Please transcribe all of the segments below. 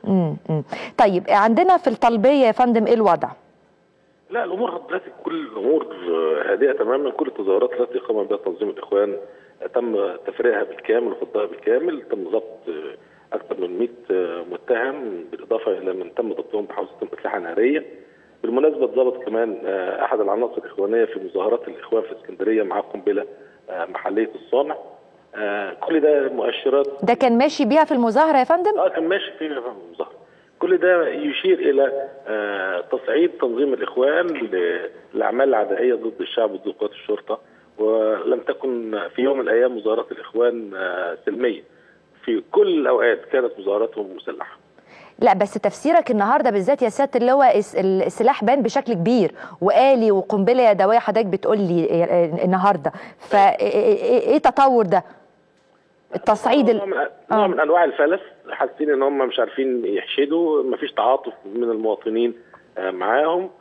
مم. مم. طيب عندنا في الطلبيه يا فندم ايه الوضع؟ لا الامور دلوقتي كل الامور هادئه تماما كل التظاهرات التي قام بها تنظيم الاخوان تم تفريغها بالكامل وفضها بالكامل تم ضبط اكثر من 100 متهم بالاضافه الى من تم ضبطهم بحوزه اسلحه ناريه بالمناسبه اتضبط كمان احد العناصر الاخوانيه في مظاهرات الاخوان في اسكندريه مع قنبله محليه الصانع كل ده مؤشرات ده كان ماشي بيها في المظاهره يا فندم؟ اه كان ماشي فيها في المظاهره كل ده يشير الى تصعيد تنظيم الاخوان للاعمال العدائيه ضد الشعب وضد قوات الشرطه ولم تكن في يوم من الايام مظاهرات الاخوان سلميه في كل الاوقات كانت مظاهراتهم مسلحه لا بس تفسيرك النهارده بالذات يا سياده اللواء السلاح بان بشكل كبير والي وقنبله يدويه حضرتك بتقول لي النهارده فايه تطور ده؟ التصعيد نوع من, نوع من انواع الفلس حاسين ان هم مش عارفين يحشدوا مفيش تعاطف من المواطنين معاهم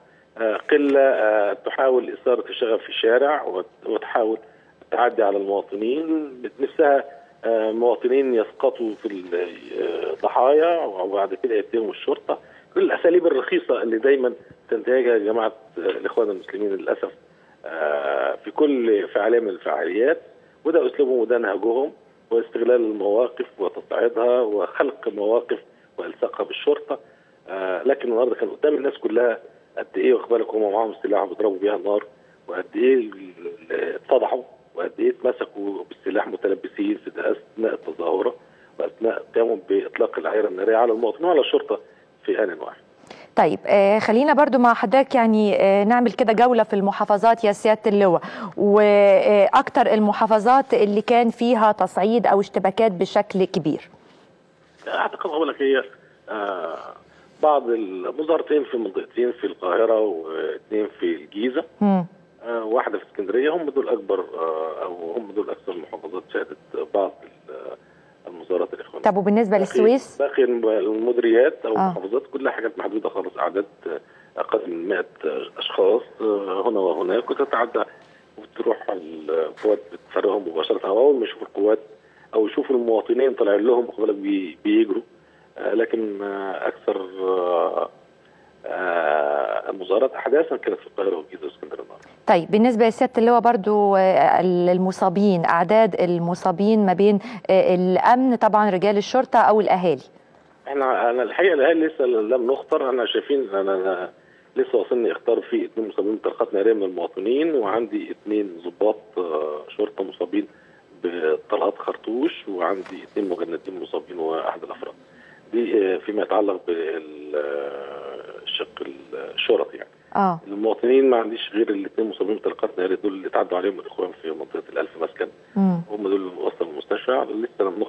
قله تحاول اثاره الشغب في الشارع وتحاول التعدي على المواطنين نفسها مواطنين يسقطوا في الضحايا وبعد كده يتهموا الشرطه كل الاساليب الرخيصه اللي دايما تنتهجها جماعه الاخوان المسلمين للاسف في كل فعاليه من الفعاليات وده اسلوبهم وده نهجهم واستغلال المواقف وتصعيدها وخلق مواقف والصاقها بالشرطه آه لكن النهارده كان قدام الناس كلها قد ايه واخد بالك هم معاهم سلاح وبيضربوا بيها النار وقد ايه اتفضحوا وقد ايه اتمسكوا بالسلاح متلبسين في اثناء التظاهره واثناء قيامهم باطلاق العيره الناريه على المواطنين وعلى الشرطه في ان واحد. طيب آه خلينا برضو مع حضرتك يعني آه نعمل كده جولة في المحافظات يا سيادة اللواء وأكتر المحافظات اللي كان فيها تصعيد أو اشتباكات بشكل كبير أعتقد أقول لك هي آه بعض المظاهرتين في منطقتين في القاهرة واثنين في الجيزة آه واحدة في اسكندرية هم دول أكبر آه أو هم دول أكثر المحافظات شهدت بعض المظاهرات الاخوانيه. طب وبالنسبه للسويس؟ باقي المديريات او آه. المحافظات كلها حاجات محدوده خالص اعداد اقل من 100 اشخاص هنا وهناك وتتعدى وتروح القوات بتفرغهم مباشره او اول ما يشوفوا القوات او يشوفوا المواطنين طالعين لهم واخد بالك بيجروا لكن اكثر المظاهرات احداثا كانت في القاهره والجيزه واسكندريه النهارده. طيب بالنسبه لسياده اللواء برضو المصابين اعداد المصابين ما بين الامن طبعا رجال الشرطه او الاهالي. احنا انا الحقيقه الاهالي لسه لم نختار انا شايفين انا, أنا لسه واصلني اختار في اثنين مصابين بطلقات ناريه من المواطنين وعندي اثنين ضباط شرطه مصابين بطلقات خرطوش وعندي اثنين مجندين مصابين واحد الافراد. دي فيما يتعلق بالشق الشرطي يعني. اه المواطنين ما عنديش غير الاثنين مصابين بطلقات ناريه دول اللي اتعدوا عليهم الاخوان في منطقه الالف مسكن. مم. هم دول اللي وصلوا المستشفى لسه لم